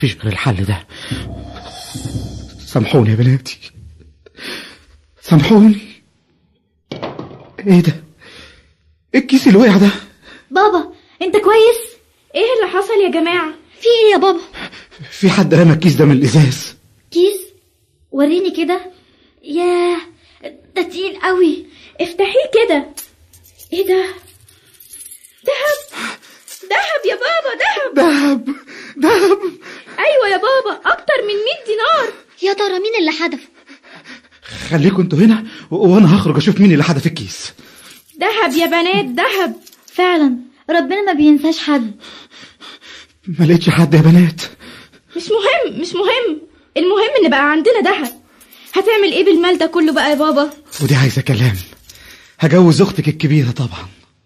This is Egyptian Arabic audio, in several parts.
مفيش غير الحل ده سامحوني يا بناتي سامحوني ايه ده ايه الكيس اللي وقع ده بابا انت كويس ايه اللي حصل يا جماعة في ايه يا بابا في حد رمى الكيس ده من الازاز كيس وريني كده ياه ده تقيل قوي افتحيه كده ايه ده دهب دهب يا بابا دهب دهب دهب ايوه يا بابا اكتر من 100 دينار يا ترى مين اللي حدفه خليكم انتوا هنا و- وانا هخرج اشوف مين اللي حدف الكيس دهب يا بنات دهب فعلا ربنا ما بينساش حد ما لقيتش حد يا بنات مش مهم مش مهم المهم ان بقى عندنا دهب هتعمل ايه بالمال ده كله بقى يا بابا ودي عايزه كلام هجوز اختك الكبيره طبعا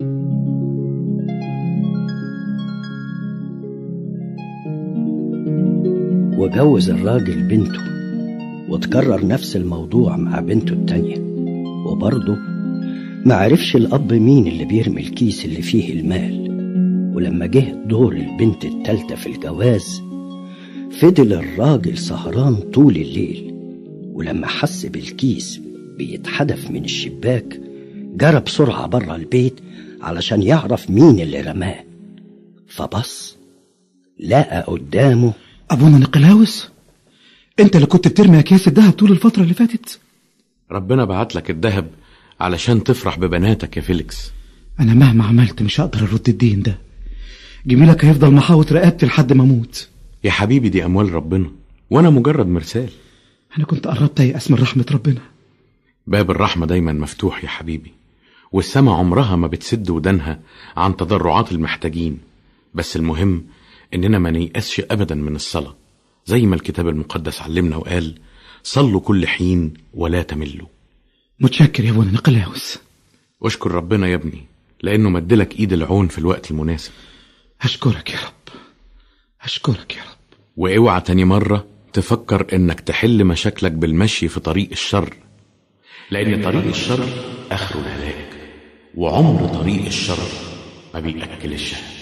وجوز الراجل بنته وتكرر نفس الموضوع مع بنته التانية وبرضه ما عرفش الأب مين اللي بيرمي الكيس اللي فيه المال ولما جه دور البنت التالتة في الجواز فضل الراجل سهران طول الليل ولما حس بالكيس بيتحدف من الشباك جرى بسرعة بره البيت علشان يعرف مين اللي رماه فبص لقى قدامه ابونا نقلاوس انت اللي كنت بترمي اكياس الدهب طول الفتره اللي فاتت ربنا بعت لك الذهب علشان تفرح ببناتك يا فيليكس انا مهما عملت مش هقدر ارد الدين ده جميلك هيفضل محاوط رقبتي لحد ما اموت يا حبيبي دي أموال ربنا وأنا مجرد مرسال انا كنت قربت ايأس من رحمه ربنا باب الرحمة دايما مفتوح يا حبيبي والسما عمرها ما بتسد ودانها عن تضرعات المحتاجين بس المهم إننا ما نيأسش أبدا من الصلاة زي ما الكتاب المقدس علمنا وقال صلوا كل حين ولا تملوا متشكر يا ابونا نقلاوس واشكر ربنا يا ابني لأنه مدلك إيد العون في الوقت المناسب اشكرك يا رب اشكرك يا رب واوعى تاني مرة تفكر انك تحل مشاكلك بالمشي في طريق الشر لان طريق الشر اخره الهلاك وعمر طريق الشر ما بيأكل الشهد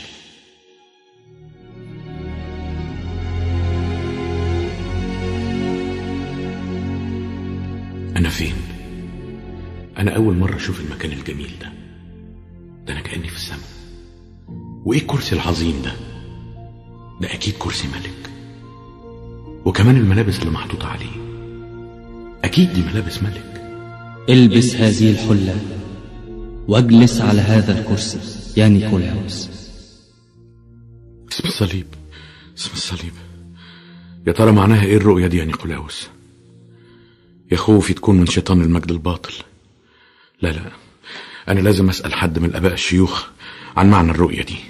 انا فين انا اول مرة اشوف المكان الجميل ده ده انا كأني في السماء وايه الكرسي العظيم ده ده أكيد كرسي ملك وكمان الملابس اللي محطوطة عليه أكيد دي ملابس ملك البس هذه الحلة واجلس على هذا الكرسي يا نيكولاوس اسم الصليب اسم الصليب يا ترى معناها ايه الرؤية دي يا نيقولاوس يا خوفي تكون من شيطان المجد الباطل لا لا أنا لازم أسأل حد من الآباء الشيوخ عن معنى الرؤية دي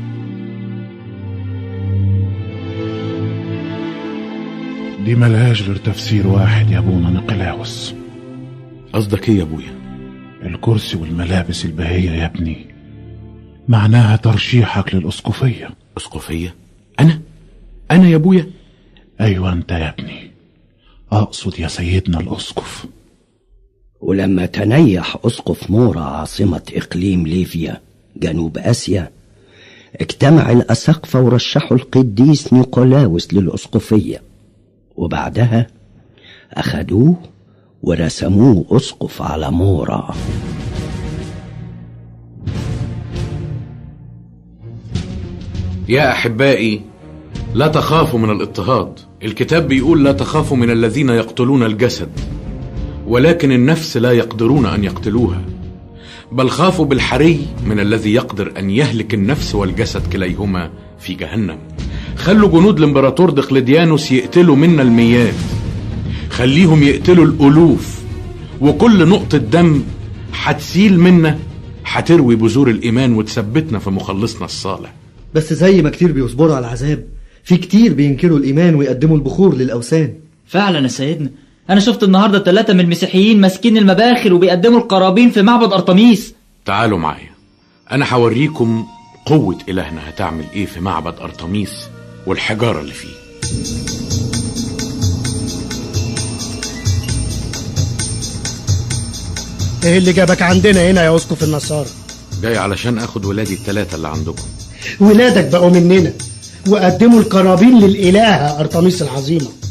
دي ملهاش غير تفسير واحد يا ابونا نقلاوس قصدك ايه يا ابويا الكرسي والملابس البهية يا ابني معناها ترشيحك للأسقفية أسقفية أنا أنا يا ابويا أيوة أنت يا ابني أقصد يا سيدنا الأسقف ولما تنيح أسقف مورا عاصمة إقليم ليفيا جنوب آسيا اجتمع الأساقفة ورشحوا القديس نيقولاوس للأسقفية وبعدها أخدوه ورسموه أسقف على مورا يا أحبائي لا تخافوا من الاضطهاد الكتاب بيقول لا تخافوا من الذين يقتلون الجسد ولكن النفس لا يقدرون أن يقتلوها بل خافوا بالحري من الذي يقدر أن يهلك النفس والجسد كليهما في جهنم خلوا جنود الامبراطور دقلديانوس يقتلوا منا الميات خليهم يقتلوا الألوف وكل نقطة دم هتسيل منا هتروي بذور الإيمان وتثبتنا في مخلصنا الصالح بس زي ما كتير بيصبروا على العذاب في كتير بينكروا الإيمان ويقدموا البخور للأوثان فعلا يا سيدنا انا شفت النهارده ثلاثة من المسيحيين ماسكين المباخر وبيقدموا القرابين في معبد ارطميس تعالوا معايا أنا هوريكم قوة إلهنا هتعمل إيه في معبد أرطميس والحجارة اللي فيه ايه اللي جابك عندنا هنا يا اسقف النصارى جاي علشان اخد ولادي التلاتة اللي عندكم ولادك بقوا مننا وقدموا القرابين للإلهة أرطميس العظيمة